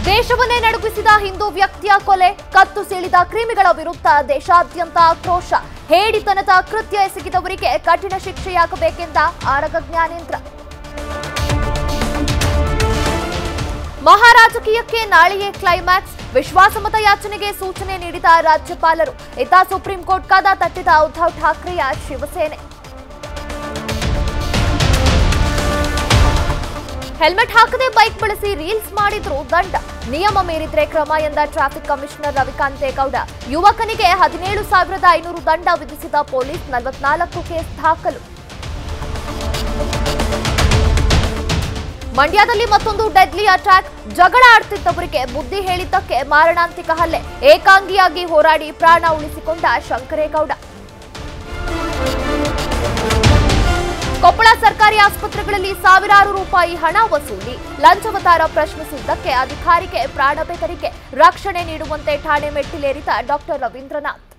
ದೇಶವನ್ನೇ ನಡುಗಿಸಿದ ಹಿಂದೂ ವ್ಯಕ್ತಿಯ ಕೊಲೆ ಕತ್ತು ಸೀಳಿದ ಕ್ರಿಮಿಗಳ ವಿರುದ್ಧ ದೇಶಾದ್ಯಂತ ಆಕ್ರೋಶ ಹೇಡಿತನದ ಕೃತ್ಯ ಎಸಗಿದವರಿಗೆ ಕಠಿಣ ಶಿಕ್ಷೆಯಾಗಬೇಕೆಂದ ಆರಗ ಜ್ಞಾನೇಂದ್ರ ಮಹಾರಾಜಕೀಯಕ್ಕೆ ನಾಳೆಯೇ ಕ್ಲೈಮ್ಯಾಕ್ಸ್ ವಿಶ್ವಾಸಮತ ಯಾಚನೆಗೆ ಸೂಚನೆ ನೀಡಿದ ರಾಜ್ಯಪಾಲರು ಇತ್ತ ಸುಪ್ರೀಂ ಕೋರ್ಟ್ ಕಾದ ತಟ್ಟಿದ ಉದ್ಧವ್ ಠಾಕ್ರೆಯ ಶಿವಸೇನೆ ಹೆಲ್ಮೆಟ್ ಹಾಕದೆ ಬೈಕ್ ಬಳಸಿ ರೀಲ್ಸ್ ಮಾಡಿದ್ರು ದಂಡ ನಿಯಮ ಮೀರಿದ್ರೆ ಕ್ರಮ ಎಂದ ಟ್ರಾಫಿಕ್ ಕಮಿಷನರ್ ರವಿಕಾಂತೇಗೌಡ ಯುವಕನಿಗೆ ಹದಿನೇಳು ಸಾವಿರದ ಐನೂರು ದಂಡ ವಿಧಿಸಿದ ಪೊಲೀಸ್ ನಲವತ್ನಾಲ್ಕು ಕೇಸ್ ದಾಖಲು ಮಂಡ್ಯದಲ್ಲಿ ಮತ್ತೊಂದು ಡೆಡ್ಲಿ ಅಟ್ಯಾಕ್ ಜಗಳ ಆಡ್ತಿದ್ದವರಿಗೆ ಬುದ್ಧಿ ಹೇಳಿದ್ದಕ್ಕೆ ಮಾರಣಾಂತಿಕ ಹಲ್ಲೆ ಏಕಾಂಗಿಯಾಗಿ ಹೋರಾಡಿ ಪ್ರಾಣ ಉಳಿಸಿಕೊಂಡ ಶಂಕರೇಗೌಡ ಕೊಪ್ಪಳ ಸರ್ಕಾರಿ ಆಸ್ಪತ್ರೆಗಳಲ್ಲಿ ಸಾವಿರಾರು ರೂಪಾಯಿ ಹಣ ವಸೂಲಿ ಲಂಚವತಾರ ಪ್ರಶ್ನಿಸಿದ್ದಕ್ಕೆ ಅಧಿಕಾರಿಗೆ ಪ್ರಾಣ ಬೆದರಿಕೆ ರಕ್ಷಣೆ ನೀಡುವಂತೆ ಠಾಣೆ ಮೆಟ್ಟಿಲೇರಿದ ಡಾಕ್ಟರ್ ರವೀಂದ್ರನಾಥ್